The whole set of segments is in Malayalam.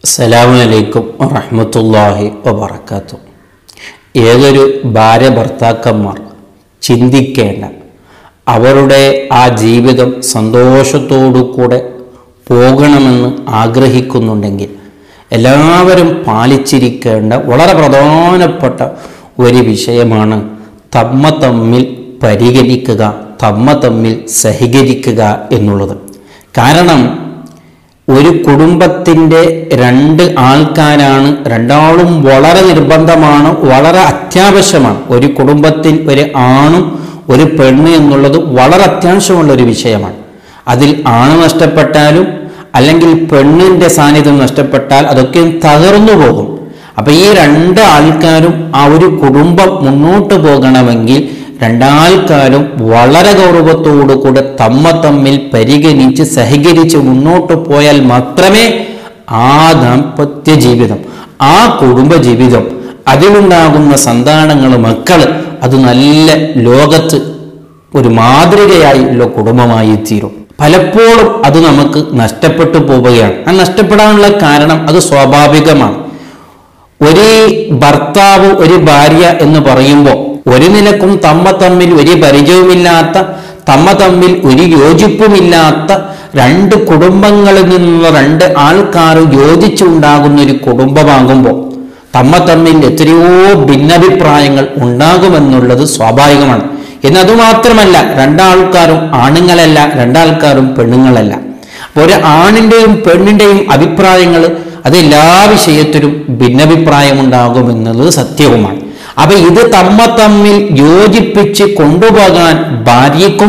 അസ്സലാമു അലൈക്കും വറഹ്മത്തുള്ളാഹി വബറകാതുഹു ഏതൊരു ഭാര്യ ഭർത്താക്കന്മാർ ചിന്തിക്കേണ്ട അവരുടെ ആ ജീവിതം സന്തോഷത്തോടു കൂടെ പോകണമെന്ന് ആഗ്രഹിക്കുന്നുണ്ടെങ്കിൽ എല്ലാവരും പാലിച്ചിരിക്കേണ്ട വളരെ പ്രധാനപ്പെട്ട ഒരു വിഷയമാണ് തമ്മ തമ്മിൽ പരിഗണിക്കുക തമ്മ തമ്മിൽ സഹകരിക്കുക എന്നുള്ളത് കാരണം ഒരു കുടുംബത്തിൻ്റെ രണ്ട് ആൾക്കാരാണ് രണ്ടാളും വളരെ നിർബന്ധമാണ് വളരെ അത്യാവശ്യമാണ് ഒരു കുടുംബത്തിൽ ഒരു ആണും ഒരു പെണ്ണ് എന്നുള്ളത് വളരെ അത്യാവശ്യമുള്ള ഒരു വിഷയമാണ് അതിൽ ആണ് നഷ്ടപ്പെട്ടാലും അല്ലെങ്കിൽ പെണ്ണിൻ്റെ സാന്നിധ്യം നഷ്ടപ്പെട്ടാൽ അതൊക്കെ തകർന്നു പോകും അപ്പൊ ഈ രണ്ട് ആൾക്കാരും ആ ഒരു കുടുംബം മുന്നോട്ട് പോകണമെങ്കിൽ രണ്ടാൾക്കാരും വളരെ ഗൗരവത്തോടു കൂടെ തമ്മ തമ്മിൽ പരിഗണിച്ച് സഹകരിച്ച് മുന്നോട്ട് പോയാൽ മാത്രമേ ആ ദാമ്പത്യ ജീവിതം ആ കുടുംബ ജീവിതം അതിലുണ്ടാകുന്ന സന്താനങ്ങൾ മക്കള് അത് നല്ല ലോകത്ത് ഒരു മാതൃകയായുള്ള കുടുംബമായി തീരും പലപ്പോഴും അത് നമുക്ക് നഷ്ടപ്പെട്ടു പോവുകയാണ് ആ നഷ്ടപ്പെടാനുള്ള കാരണം അത് സ്വാഭാവികമാണ് ഒരു ഭർത്താവ് ഒരു ഭാര്യ എന്ന് പറയുമ്പോൾ ഒരു നിലക്കും തമ്മ തമ്മിൽ ഒരു പരിചയവുമില്ലാത്ത തമ്മ തമ്മിൽ ഒരു യോജിപ്പുമില്ലാത്ത രണ്ട് കുടുംബങ്ങളിൽ നിന്നുള്ള രണ്ട് ആൾക്കാർ യോജിച്ചുണ്ടാകുന്ന ഒരു കുടുംബമാകുമ്പോൾ തമ്മ തമ്മിൽ എത്രയോ ഭിന്നഭിപ്രായങ്ങൾ ഉണ്ടാകുമെന്നുള്ളത് സ്വാഭാവികമാണ് എന്ന് അതുമാത്രമല്ല രണ്ടാൾക്കാരും ആണുങ്ങളല്ല രണ്ടാൾക്കാരും പെണ്ണുങ്ങളല്ല അപ്പോൾ ഒരു ആണിൻ്റെയും പെണ്ണിൻ്റെയും അഭിപ്രായങ്ങൾ അത് എല്ലാ വിഷയത്തിലും ഭിന്നഭിപ്രായം ഉണ്ടാകുമെന്നുള്ളത് സത്യവുമാണ് അപ്പൊ ഇത് തമ്മ തമ്മിൽ യോജിപ്പിച്ച് കൊണ്ടുപോകാൻ ഭാര്യയ്ക്കും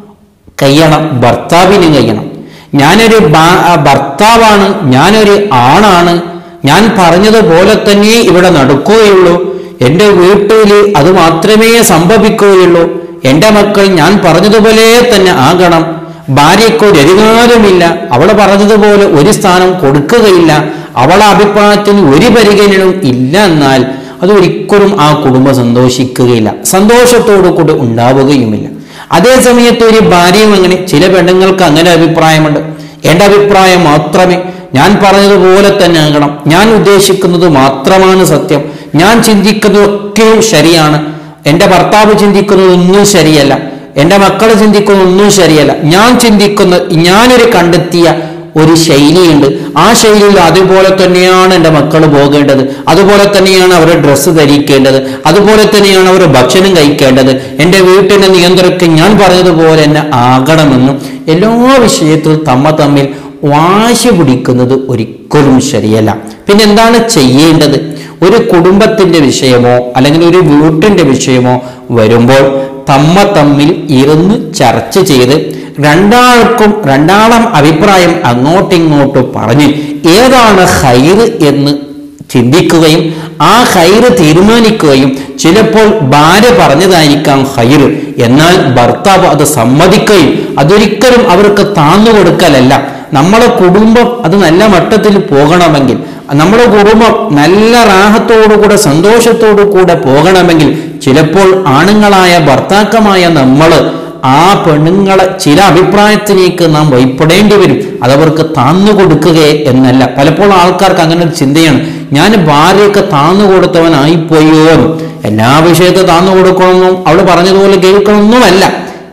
കഴിയണം ഭർത്താവിനും കഴിയണം ഞാനൊരു ഭാ- ഭർത്താവാണ് ഞാനൊരു ആണാണ് ഞാൻ പറഞ്ഞതുപോലെ തന്നെ ഇവിടെ നടക്കുകയുള്ളൂ എൻ്റെ വീട്ടിൽ അത് മാത്രമേ സംഭവിക്കുകയുള്ളൂ എൻ്റെ മക്കൾ ഞാൻ പറഞ്ഞതുപോലെ തന്നെ ആകണം ഭാര്യയ്ക്ക് ഒരു അധികാരമില്ല അവൾ പറഞ്ഞതുപോലെ ഒരു സ്ഥാനം കൊടുക്കുകയില്ല അവളെ അഭിപ്രായത്തിന് ഒരു പരിഗണനയും ഇല്ല എന്നാൽ അത് ഒരിക്കലും ആ കുടുംബം സന്തോഷിക്കുകയില്ല സന്തോഷത്തോടു കൂടി ഉണ്ടാവുകയുമില്ല അതേ സമയത്ത് ഒരു ഭാര്യയും അങ്ങനെ ചില പെണ്ണുങ്ങൾക്ക് അങ്ങനെ അഭിപ്രായമുണ്ട് എൻ്റെ അഭിപ്രായം മാത്രമേ ഞാൻ പറഞ്ഞതുപോലെ തന്നെ ആകണം ഞാൻ ഉദ്ദേശിക്കുന്നത് മാത്രമാണ് സത്യം ഞാൻ ചിന്തിക്കുന്നതൊക്കെയും ശരിയാണ് എൻ്റെ ഭർത്താവ് ചിന്തിക്കുന്നതൊന്നും ശരിയല്ല എൻ്റെ മക്കൾ ചിന്തിക്കുന്നതൊന്നും ശരിയല്ല ഞാൻ ചിന്തിക്കുന്ന ഞാനൊരു കണ്ടെത്തിയ ഒരു ശൈലിയുണ്ട് ആ ശൈലിയിൽ അതുപോലെ തന്നെയാണ് എൻ്റെ മക്കൾ പോകേണ്ടത് അതുപോലെ തന്നെയാണ് അവർ ഡ്രസ്സ് ധരിക്കേണ്ടത് അതുപോലെ തന്നെയാണ് അവർ ഭക്ഷണം കഴിക്കേണ്ടത് എൻ്റെ വീട്ടിനെ നിയന്ത്രിക്കാൻ ഞാൻ പറഞ്ഞതുപോലെ തന്നെ ആകണമെന്നും എല്ലാ വിഷയത്തിലും തമ്മ തമ്മിൽ വാശി പിടിക്കുന്നത് ഒരിക്കലും ശരിയല്ല പിന്നെ എന്താണ് ചെയ്യേണ്ടത് ഒരു കുടുംബത്തിന്റെ വിഷയമോ അല്ലെങ്കിൽ ഒരു വീട്ടിന്റെ വിഷയമോ വരുമ്പോൾ തമ്മ തമ്മിൽ ഇരുന്ന് ചർച്ച ചെയ്ത് രണ്ടാൾക്കും രണ്ടാളം അഭിപ്രായം അങ്ങോട്ടിങ്ങോട്ടും പറഞ്ഞ് ഏതാണ് ഹൈറ് എന്ന് ചിന്തിക്കുകയും ആ ഹൈറ് തീരുമാനിക്കുകയും ചിലപ്പോൾ ഭാര്യ പറഞ്ഞതായിരിക്കാം ഹൈറ് എന്നാൽ ഭർത്താവ് അത് സമ്മതിക്കുകയും അതൊരിക്കലും അവർക്ക് താന്നു കൊടുക്കലല്ല നമ്മളെ കുടുംബം അത് നല്ല മട്ടത്തിൽ പോകണമെങ്കിൽ നമ്മുടെ കുടുംബം നല്ല റാഹത്തോടുകൂടെ സന്തോഷത്തോടു കൂടെ പോകണമെങ്കിൽ ചിലപ്പോൾ ആണുങ്ങളായ ഭർത്താക്കമായ നമ്മൾ ആ പെണ്ണുങ്ങളെ ചില അഭിപ്രായത്തിലേക്ക് നാം വൈപ്പെടേണ്ടി വരും അതവർക്ക് താന്നു കൊടുക്കുകയെ എന്നല്ല പലപ്പോഴും ആൾക്കാർക്ക് അങ്ങനെ ഒരു ചിന്തയാണ് ഞാൻ ഭാര്യയൊക്കെ താന്നു കൊടുത്തവനായിപ്പോയോ എന്ന് എല്ലാ വിഷയത്തെ താന്നു കൊടുക്കണമെന്നും അവൾ പറഞ്ഞതുപോലെ കേൾക്കണമെന്നുമല്ല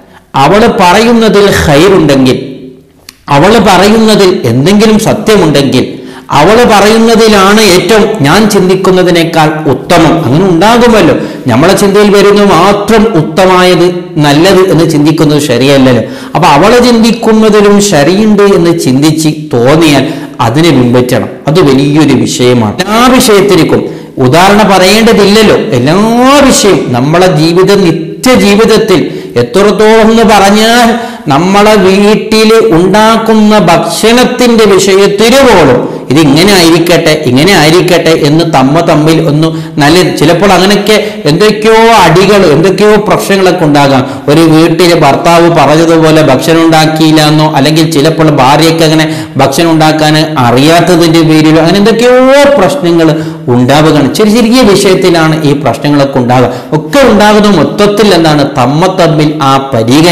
അവൾ പറയുന്നതിൽ ഹൈറുണ്ടെങ്കിൽ അവൾ പറയുന്നതിൽ എന്തെങ്കിലും സത്യമുണ്ടെങ്കിൽ അവൾ പറയുന്നതിലാണ് ഏറ്റവും ഞാൻ ചിന്തിക്കുന്നതിനേക്കാൾ ഉത്തമം അങ്ങനെ ഉണ്ടാകുമല്ലോ നമ്മളെ ചിന്തയിൽ വരുന്ന മാത്രം ഉത്തമായത് നല്ലത് എന്ന് ചിന്തിക്കുന്നത് ശരിയല്ലല്ലോ അപ്പൊ അവളെ ചിന്തിക്കുന്നതിലും ശരിയുണ്ട് എന്ന് ചിന്തിച്ച് തോന്നിയാൽ അതിനെ പിൻപറ്റണം അത് വലിയൊരു വിഷയമാണ് എല്ലാ വിഷയത്തിലേക്കും ഉദാഹരണം പറയേണ്ടതില്ലല്ലോ എല്ലാ വിഷയവും നമ്മളെ ജീവിത നിത്യ ജീവിതത്തിൽ എത്രത്തോളം എന്ന് പറഞ്ഞാൽ നമ്മളെ വീട്ടിൽ ഉണ്ടാക്കുന്ന ഭക്ഷണത്തിന്റെ വിഷയത്തിൽ പോലും ഇത് ഇങ്ങനെ ആയിരിക്കട്ടെ ഇങ്ങനെ ആയിരിക്കട്ടെ എന്ന് തമ്മ തമ്മിൽ ഒന്ന് നല്ല ചിലപ്പോൾ അങ്ങനെയൊക്കെ എന്തൊക്കെയോ അടികൾ എന്തൊക്കെയോ പ്രശ്നങ്ങളൊക്കെ ഉണ്ടാകാം ഒരു വീട്ടിൽ ഭർത്താവ് പറഞ്ഞതുപോലെ ഭക്ഷണം ഉണ്ടാക്കിയില്ല എന്നോ അല്ലെങ്കിൽ ചിലപ്പോൾ ഭാര്യയ്ക്ക് അങ്ങനെ ഭക്ഷണം ഉണ്ടാക്കാൻ അറിയാത്തതിന്റെ പേരിലോ അങ്ങനെ എന്തൊക്കെയോ പ്രശ്നങ്ങൾ ഉണ്ടാവുകയാണ് ചെറിയ ചെറിയ വിഷയത്തിലാണ് ഈ പ്രശ്നങ്ങളൊക്കെ ഉണ്ടാകുക ഒക്കെ ഉണ്ടാകുന്ന മൊത്തത്തിൽ എന്താണ് തമ്മ തമ്മിൽ ആ പരിഗണന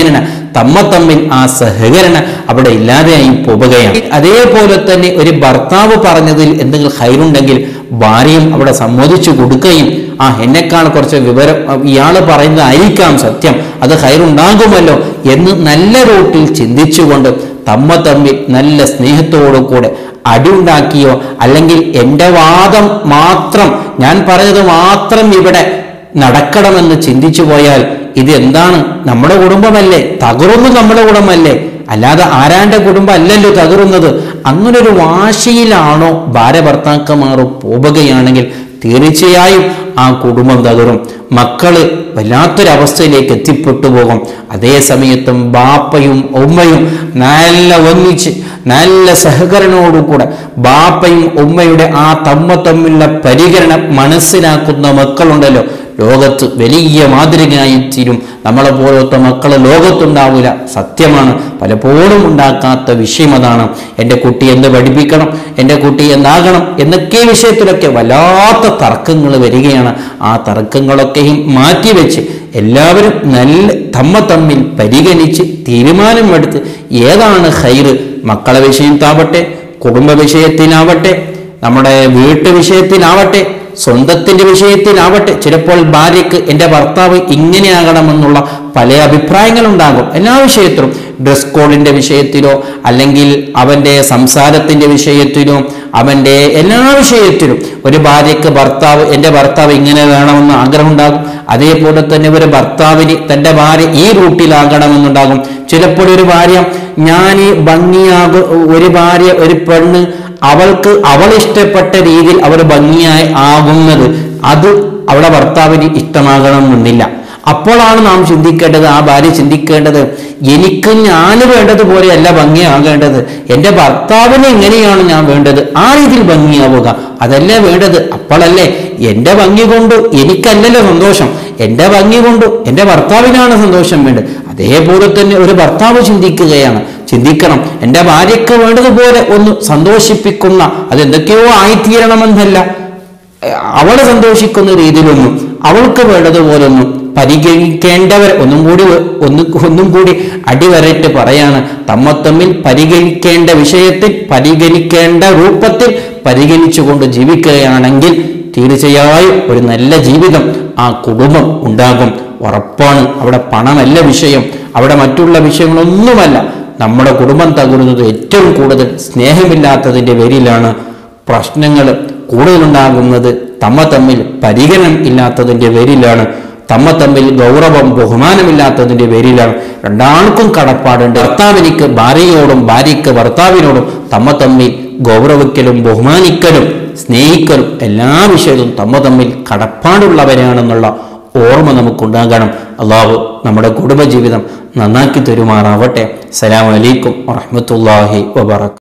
തമ്മ തമ്മിൽ ആ സഹകരണം അവിടെ ഇല്ലാതെയായി പോവുകയാണ് അതേപോലെ തന്നെ ഒരു ഭർത്താവ് പറഞ്ഞതിൽ എന്തെങ്കിലും ഹൈറുണ്ടെങ്കിൽ ഭാര്യയും അവിടെ സമ്മതിച്ചു കൊടുക്കുകയും ആ എന്നെക്കാൾ കുറച്ച് വിവരം ഇയാൾ പറയുന്നതായിരിക്കാം സത്യം അത് ഹൈറുണ്ടാകുമല്ലോ എന്ന് നല്ല റൂട്ടിൽ ചിന്തിച്ചുകൊണ്ട് തമ്മ തമ്മിൽ നല്ല സ്നേഹത്തോടു കൂടെ അടിയുണ്ടാക്കിയോ അല്ലെങ്കിൽ എൻ്റെ വാദം മാത്രം ഞാൻ പറഞ്ഞത് മാത്രം ഇവിടെ നടക്കണമെന്ന് ചിന്തിച്ചു പോയാൽ ഇത് എന്താണ് നമ്മുടെ കുടുംബമല്ലേ തകർന്നു നമ്മുടെ കുടുംബമല്ലേ അല്ലാതെ ആരാന്റെ കുടുംബം അല്ലല്ലോ തകരുന്നത് അങ്ങനൊരു വാശിയിലാണോ ഭാര്യ ഭർത്താക്കന്മാർ പോവുകയാണെങ്കിൽ തീർച്ചയായും ആ കുടുംബം തകരും മക്കള് വല്ലാത്തൊരവസ്ഥയിലേക്ക് എത്തിപ്പെട്ടു പോകും അതേ സമയത്തും ബാപ്പയും ഉമ്മയും നല്ല ഒന്നിച്ച് നല്ല സഹകരണോടുകൂടെ ബാപ്പയും ഉമ്മയുടെ ആ തമ്മ തമ്മിലുള്ള പരിഗണന മനസ്സിലാക്കുന്ന മക്കളുണ്ടല്ലോ ലോകത്ത് വലിയ മാതൃകയായി തീരും നമ്മളെ പോലത്തെ മക്കൾ ലോകത്തുണ്ടാവില്ല സത്യമാണ് പലപ്പോഴും ഉണ്ടാക്കാത്ത വിഷയം അതാണ് എൻ്റെ കുട്ടി എന്ത് പഠിപ്പിക്കണം എൻ്റെ കുട്ടി എന്താകണം എന്നൊക്കെ വിഷയത്തിലൊക്കെ വല്ലാത്ത തർക്കങ്ങൾ വരികയാണ് ആ തർക്കങ്ങളൊക്കെയും മാറ്റിവെച്ച് എല്ലാവരും നല്ല തമ്മ തമ്മിൽ പരിഗണിച്ച് തീരുമാനമെടുത്ത് ഏതാണ് ഹൈറ് മക്കളെ വിഷയത്താവട്ടെ കുടുംബ വിഷയത്തിലാവട്ടെ നമ്മുടെ വീട്ടു വിഷയത്തിലാവട്ടെ സ്വന്തത്തിന്റെ വിഷയത്തിലാവട്ടെ ചിലപ്പോൾ ഭാര്യയ്ക്ക് എൻ്റെ ഭർത്താവ് ഇങ്ങനെയാകണമെന്നുള്ള പല അഭിപ്രായങ്ങളുണ്ടാകും എല്ലാ വിഷയത്തിലും ഡ്രസ് കോഡിന്റെ വിഷയത്തിലോ അല്ലെങ്കിൽ അവന്റെ സംസാരത്തിന്റെ വിഷയത്തിലോ അവന്റെ എല്ലാ വിഷയത്തിലും ഒരു ഭാര്യയ്ക്ക് ഭർത്താവ് എൻ്റെ ഭർത്താവ് ഇങ്ങനെ വേണമെന്ന് ആഗ്രഹമുണ്ടാകും അതേപോലെ തന്നെ ഒരു ഭർത്താവിന് തൻ്റെ ഭാര്യ ഈ റൂട്ടിലാകണമെന്നുണ്ടാകും ചിലപ്പോൾ ഒരു ഭാര്യ ഞാൻ ഈ ഭംഗിയാകും ഒരു ഭാര്യ ഒരു പെണ്ണ് അവൾക്ക് അവൾ ഇഷ്ടപ്പെട്ട രീതിയിൽ അവർ ഭംഗിയായി ആകുന്നത് അത് അവളുടെ ഭർത്താവിന് ഇഷ്ടമാകണമെന്നില്ല അപ്പോഴാണ് നാം ചിന്തിക്കേണ്ടത് ആ ഭാര്യ ചിന്തിക്കേണ്ടത് എനിക്ക് ഞാൻ വേണ്ടതുപോലെയല്ല ഭംഗിയാകേണ്ടത് എൻ്റെ ഭർത്താവിന് എങ്ങനെയാണ് ഞാൻ വേണ്ടത് ആ രീതിയിൽ ഭംഗിയാവുക അതല്ലേ വേണ്ടത് അപ്പോഴല്ലേ എൻ്റെ ഭംഗി കൊണ്ട് എനിക്കല്ലല്ലോ സന്തോഷം എൻ്റെ ഭംഗി കൊണ്ട് എൻ്റെ ഭർത്താവിനാണ് സന്തോഷം വേണ്ടത് അതേപോലെ തന്നെ ഒരു ഭർത്താവ് ചിന്തിക്കുകയാണ് ചിന്തിക്കണം എൻ്റെ ഭാര്യയ്ക്ക് വേണ്ടതുപോലെ ഒന്ന് സന്തോഷിപ്പിക്കുന്ന അതെന്തൊക്കെയോ ആയിത്തീരണമെന്നല്ല അവളെ സന്തോഷിക്കുന്ന രീതിയിലൊന്നും അവൾക്ക് വേണ്ടതുപോലൊന്നും പരിഗണിക്കേണ്ടവർ ഒന്നും കൂടി ഒന്ന് ഒന്നും കൂടി അടിവരയിട്ട് പറയാണ് തമ്മ തമ്മിൽ പരിഗണിക്കേണ്ട വിഷയത്തിൽ പരിഗണിക്കേണ്ട രൂപത്തിൽ പരിഗണിച്ചുകൊണ്ട് ജീവിക്കുകയാണെങ്കിൽ തീർച്ചയായും ഒരു നല്ല ജീവിതം ആ കുടുംബം ഉണ്ടാകും ഉറപ്പാണ് അവിടെ പണമല്ല വിഷയം അവിടെ മറ്റുള്ള വിഷയങ്ങളൊന്നുമല്ല നമ്മുടെ കുടുംബം തകരുന്നത് ഏറ്റവും കൂടുതൽ സ്നേഹമില്ലാത്തതിൻ്റെ പേരിലാണ് പ്രശ്നങ്ങൾ കൂടുതലുണ്ടാകുന്നത് തമ്മ തമ്മിൽ പരിഗണന ഇല്ലാത്തതിൻ്റെ പേരിലാണ് തമ്മ തമ്മിൽ ഗൗരവം ബഹുമാനമില്ലാത്തതിൻ്റെ പേരിലാണ് രണ്ടാൾക്കും കടപ്പാടുണ്ട് ഭർത്താവിനിക്ക് ഭാര്യയോടും ഭാര്യയ്ക്ക് ഭർത്താവിനോടും തമ്മ തമ്മിൽ ഗൗരവിക്കലും ബഹുമാനിക്കലും സ്നേഹിക്കലും എല്ലാ വിഷയവും തമ്മ തമ്മിൽ കടപ്പാടുള്ളവരാണെന്നുള്ള ഓർമ്മ നമുക്കുണ്ടാകണം അള്ളാഹു നമ്മുടെ കുടുംബജീവിതം നന്നാക്കി തരുമാറാവട്ടെ അസ്സലാമു അലൈക്കും വറഹ്മത്തുള്ളാഹി വബറകാതുഹു